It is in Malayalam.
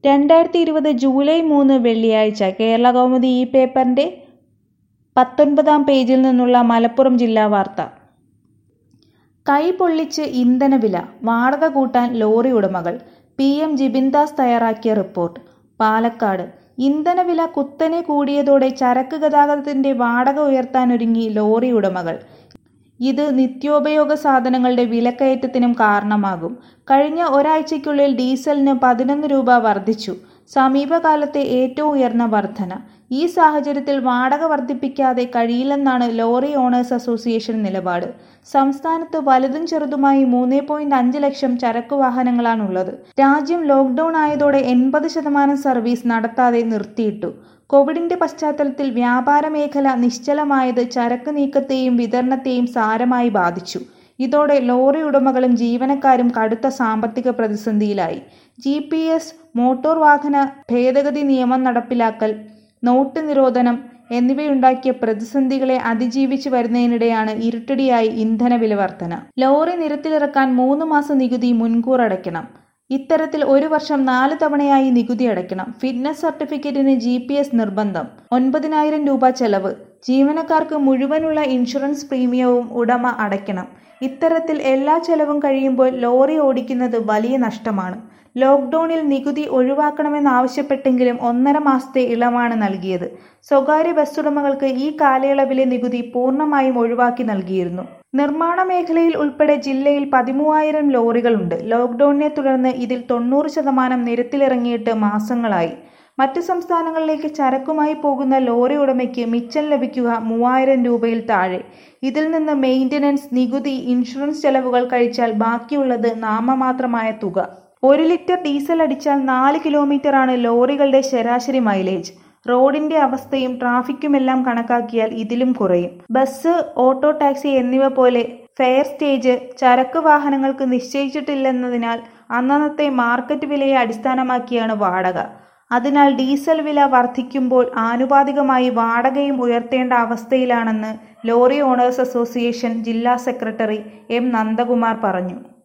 രണ്ടായിരത്തി ഇരുപത് ജൂലൈ മൂന്ന് വെള്ളിയാഴ്ച കേരളകൗമുദി ഈ പേപ്പറിന്റെ പത്തൊൻപതാം പേജിൽ നിന്നുള്ള മലപ്പുറം ജില്ലാ വാർത്ത കൈ പൊള്ളിച്ച് ഇന്ധനവില വാടക കൂട്ടാൻ ലോറി ഉടമകൾ പി എം ജിബിൻദാസ് തയ്യാറാക്കിയ റിപ്പോർട്ട് പാലക്കാട് ഇന്ധനവില കുത്തനെ കൂടിയതോടെ ചരക്ക് ഗതാഗതത്തിന്റെ വാടക ഉയർത്താനൊരുങ്ങി ലോറി ഉടമകൾ ഇത് നിത്യോപയോഗ സാധനങ്ങളുടെ വിലക്കയറ്റത്തിനും കാരണമാകും കഴിഞ്ഞ ഒരാഴ്ചയ്ക്കുള്ളിൽ ഡീസലിന് പതിനൊന്ന് രൂപ വർദ്ധിച്ചു സമീപകാലത്തെ ഏറ്റവും ഉയർന്ന വർധന ഈ സാഹചര്യത്തിൽ വാടക വർദ്ധിപ്പിക്കാതെ കഴിയില്ലെന്നാണ് ലോറി ഓണേഴ്സ് അസോസിയേഷൻ നിലപാട് സംസ്ഥാനത്ത് വലുതും ചെറുതുമായി മൂന്ന് പോയിന്റ് അഞ്ച് ലക്ഷം ചരക്കു വാഹനങ്ങളാണുള്ളത് രാജ്യം ലോക്ക്ഡൌൺ ആയതോടെ എൺപത് ശതമാനം സർവീസ് നടത്താതെ നിർത്തിയിട്ടു കോവിഡിന്റെ പശ്ചാത്തലത്തിൽ വ്യാപാര മേഖല നിശ്ചലമായത് ചരക്ക് നീക്കത്തെയും വിതരണത്തെയും സാരമായി ബാധിച്ചു ഇതോടെ ലോറി ഉടമകളും ജീവനക്കാരും കടുത്ത സാമ്പത്തിക പ്രതിസന്ധിയിലായി ജി പി എസ് മോട്ടോർ വാഹന ഭേദഗതി നിയമം നടപ്പിലാക്കൽ നോട്ട് നിരോധനം എന്നിവയുണ്ടാക്കിയ പ്രതിസന്ധികളെ അതിജീവിച്ചു വരുന്നതിനിടെയാണ് ഇരുട്ടടിയായി ഇന്ധനവില വർധന ലോറി നിരത്തിലിറക്കാൻ മൂന്ന് മാസം നികുതി മുൻകൂർ അടയ്ക്കണം ഇത്തരത്തിൽ ഒരു വർഷം നാല് തവണയായി നികുതി അടയ്ക്കണം ഫിറ്റ്നസ് സർട്ടിഫിക്കറ്റിന് ജി പി എസ് നിർബന്ധം ഒൻപതിനായിരം രൂപ ചെലവ് ജീവനക്കാർക്ക് മുഴുവനുള്ള ഇൻഷുറൻസ് പ്രീമിയവും ഉടമ അടയ്ക്കണം ഇത്തരത്തിൽ എല്ലാ ചെലവും കഴിയുമ്പോൾ ലോറി ഓടിക്കുന്നത് വലിയ നഷ്ടമാണ് ലോക്ക്ഡൌണിൽ നികുതി ഒഴിവാക്കണമെന്നാവശ്യപ്പെട്ടെങ്കിലും ഒന്നര മാസത്തെ ഇളവാണ് നൽകിയത് സ്വകാര്യ ബസ്സുടമകൾക്ക് ഈ കാലയളവിലെ നികുതി പൂർണ്ണമായും ഒഴിവാക്കി നൽകിയിരുന്നു നിർമ്മാണ മേഖലയിൽ ഉൾപ്പെടെ ജില്ലയിൽ പതിമൂവായിരം ലോറികളുണ്ട് ലോക്ക്ഡൌണിനെ തുടർന്ന് ഇതിൽ തൊണ്ണൂറ് ശതമാനം നിരത്തിലിറങ്ങിയിട്ട് മാസങ്ങളായി മറ്റു സംസ്ഥാനങ്ങളിലേക്ക് ചരക്കുമായി പോകുന്ന ലോറി ഉടമയ്ക്ക് മിച്ചം ലഭിക്കുക മൂവായിരം രൂപയിൽ താഴെ ഇതിൽ നിന്ന് മെയിൻ്റനൻസ് നികുതി ഇൻഷുറൻസ് ചെലവുകൾ കഴിച്ചാൽ ബാക്കിയുള്ളത് നാമമാത്രമായ തുക ഒരു ലിറ്റർ ഡീസൽ അടിച്ചാൽ നാല് കിലോമീറ്ററാണ് ലോറികളുടെ ശരാശരി മൈലേജ് റോഡിന്റെ അവസ്ഥയും ട്രാഫിക്കുമെല്ലാം കണക്കാക്കിയാൽ ഇതിലും കുറയും ബസ് ഓട്ടോ ടാക്സി എന്നിവ പോലെ ഫെയർ സ്റ്റേജ് ചരക്ക് വാഹനങ്ങൾക്ക് നിശ്ചയിച്ചിട്ടില്ലെന്നതിനാൽ അന്നന്നത്തെ മാർക്കറ്റ് വിലയെ അടിസ്ഥാനമാക്കിയാണ് വാടക അതിനാൽ ഡീസൽ വില വർദ്ധിക്കുമ്പോൾ ആനുപാതികമായി വാടകയും ഉയർത്തേണ്ട അവസ്ഥയിലാണെന്ന് ലോറി ഓണേഴ്സ് അസോസിയേഷൻ ജില്ലാ സെക്രട്ടറി എം നന്ദകുമാർ പറഞ്ഞു